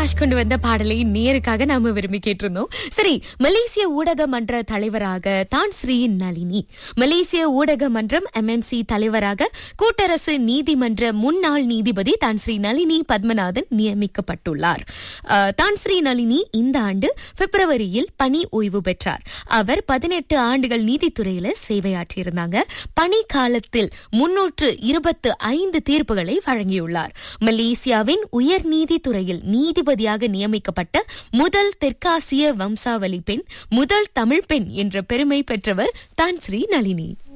பிரகாஷ் கொண்டு வந்த பாடலை நேருக்காக நாம விரும்பி கேட்டிருந்தோம் சரி மலேசிய ஊடக மன்ற தலைவராக தான் ஸ்ரீ நளினி மலேசிய ஊடக மன்றம் எம்எம்சி தலைவராக கூட்டரசு நீதிமன்ற முன்னாள் நீதிபதி தான் ஸ்ரீ நளினி பத்மநாதன் நியமிக்கப்பட்டுள்ளார் அஹ், தான் ஸ்ரீ நளினி இந்த ஆண்டு பிப்ரவரியில் பணி ஓய்வு பெற்றார் அவர் பதினெட்டு ஆண்டுகள் நீதித்துறையில சேவையாற்றியிருந்தாங்க பணி காலத்தில் முன்னூற்று இருபத்து ஐந்து தீர்ப்புகளை வழங்கியுள்ளார் மலேசியாவின் உயர் நீதித்துறையில் நீதிபதியாக நியமிக்கப்பட்ட முதல் தெற்காசிய வம்சாவளி பெண் முதல் தமிழ் பெண் என்ற பெருமை பெற்றவர் தான் ஸ்ரீ நளினி